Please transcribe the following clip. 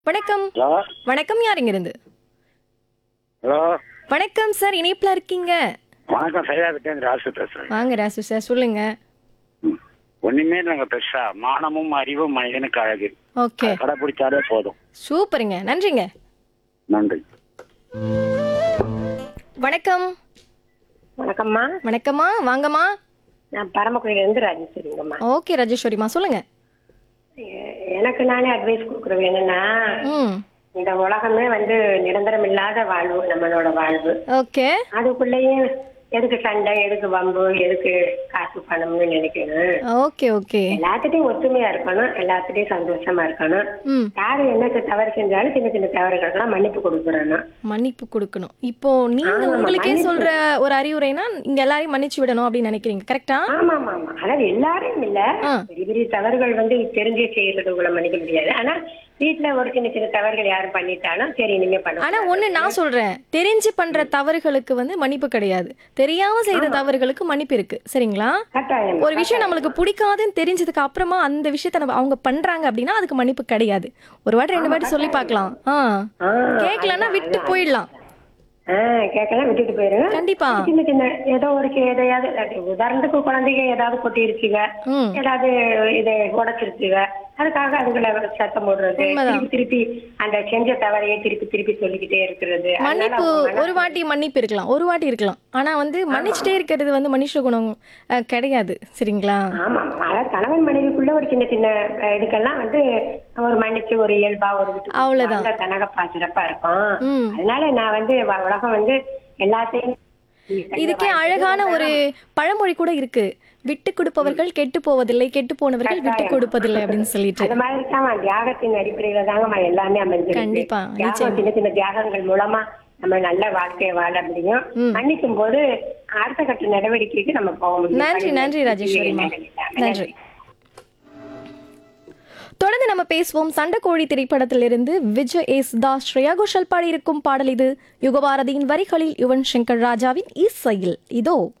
வணக்கம் ஹலோ வணக்கம் யாருங்க இருந்து ஹலோ வணக்கம் சார் இணைப்புல இருக்கீங்க வணக்கம் சைதாபேட்டேன் ராசு பேசுறேன் வாங்க ராசு சார் சொல்லுங்க ம். ஒண்ணுமே நாங்க பெருசா மானமும் அறிவும் மனிதனுக்கு அழகு ஓகே கடைபிடிச்சாலே போதும் சூப்பருங்க நன்றிங்க நன்றி வணக்கம் வணக்கம்மா வணக்கம்மா வாங்கம்மா நான் பரமக்குடியில இருந்து ராஜேஸ்வரிங்கம்மா ஓகே ராஜேஸ்வரிமா சொல்லுங்க எ- எனக்கு நானே அட்வைஸ் கொடுக்குறது என்னன்னா ம் இந்த உலகமே வந்து நிரந்தரம் இல்லாத வாழ்வு நம்மளோட வாழ்வு ஓகே அதுக்குள்ளேயும் எதுக்கு சண்டை எதுக்கு வம்பு எதுக்கு காசு பணம்னு நினைக்கணும் ஓகே ஓகே எல்லாத்துட்டையும் ஒத்துமையா இருக்கணும் எல்லாத்துட்டையும் சந்தோஷமா இருக்கணும் ம் யாரு என்ன தவறு செஞ்சாலும் சின்ன சின்ன தவறுகளுக்கெல்லாம் மன்னிப்பு கொடுக்குறணும் மன்னிப்பு கொடுக்கணும் இப்போ நீங்க ஆமா, உங்களுக்கே மன்னிப்பு. சொல்ற ஒரு அறிவுரைனா இங்க எல்லாரையும் மன்னிச்சு விடணும் அப்படின்னு நினைக்கிறீங்க கரெக்டா ஆமா ஆமா ஆமா அதாவது எல்லாரும் இல்ல ஆ. பெரிய பெரிய தவறுகள் வந்து தெரிஞ்சே செய்யறது உங்களை மன்னிக்க முடியாது ஆனா வீட்டுல ஒரு சின்ன சின்ன தவறுகள் யாரும் பண்ணிட்டாலும் சரி நீங்க ஆனா பண்ண ஒண்ணு நான் சொல்றேன் தெரிஞ்சு பண்ற தவறுகளுக்கு வந்து மன்னிப்பு கிடையாது தெரியாம செய்த தவறுகளுக்கு மன்னிப்பு இருக்கு சரிங்களா கட்டாயம் ஒரு விஷயம் நம்மளுக்கு பிடிக்காதுன்னு தெரிஞ்சதுக்கு அப்புறமா அந்த விஷயத்த நம்ம அவங்க பண்றாங்க அப்படின்னா அதுக்கு மன்னிப்பு கிடையாது ஒரு வாட்டி ரெண்டு வாட்டி சொல்லி பார்க்கலாம் ஆ ஆ, கேட்கலன்னா விட்டு போயிடலாம் ஆஹ் கேட்கலாம் விட்டுட்டு போயிருங்க கண்டிப்பா சின்ன சின்ன ஏதோ ஒரு கே- எதையாவது அது உதாரணத்துக்கு குழந்தைங்க ஏதாவது கொட்டிருச்சுங்க ம் ஏதாவது இதை உடைச்சிருச்சுங்க அதுக்காக அதுகளை சத்தம் போடுறது உண்மைதான். திருப்பி திருப்பி அந்த செஞ்ச தவறையே திருப்பி திருப்பி சொல்லிக்கிட்டே இருக்கிறது அதனால மன்னிப்பு அவங்க மனசு- ஒரு வாட்டி மன்னிப்பு இருக்கலாம் ஒரு வாட்டி இருக்கலாம் ஆனா வந்து மன்னிச்சுட்டே இருக்கிறது வந்து மனுஷ குணம் அஹ், கிடையாது சரிங்களா ஆமா ஆமா. அதாவது கணவன் மனைவிக்குள்ள ஒரு சின்ன சின்ன அஹ், இதுக்கெல்லாம் வந்து ஒரு மன்னிச்சு ஒரு இயல்பா ஒரு விட்டு கொடுத்து அவ்வளவுதான். அந்த தனகப்பா சிறப்பா இருக்கும் ம் அதனால நான் வந்து வ- உலகம் வந்து எல்லாத்தையும் இதுக்கே அழகான ஒரு பழமொழி கூட இருக்கு விட்டு கொடுப்பவர்கள் கெட்டு போவதில்லை கெட்டு போனவர்கள் விட்டு கொடுப்பதில்லை அப்படின்னு சொல்லிட்டு அந்த மாதிரி தான் தியாகத்தின் அடிப்படையில தாங்க எல்லாமே அமைஞ்சிருக்கு கண்டிப்பா, தியாகம் சின்ன சின்ன தியாகங்கள் மூலமா நம்ம நல்ல வாழ்க்கையை வாழ முடியும் ம். மன்னிக்கும் போது அடுத்த கட்ட நடவடிக்கைக்கு நம்ம போக முடியும் நன்றி நன்றி ராஜேஸ்வரிமா நன்றி தொடர்ந்து நம்ம பேசுவோம் சண்டைக்கோழி திரைப்படத்திலிருந்து விஜய் எஸ் தாஸ் ஸ்ரேயா கோஷல் பாடியிருக்கும் பாடல் இது யுகபாரதியின் வரிகளில் யுவன் சங்கர் ராஜாவின் இசையில் இதோ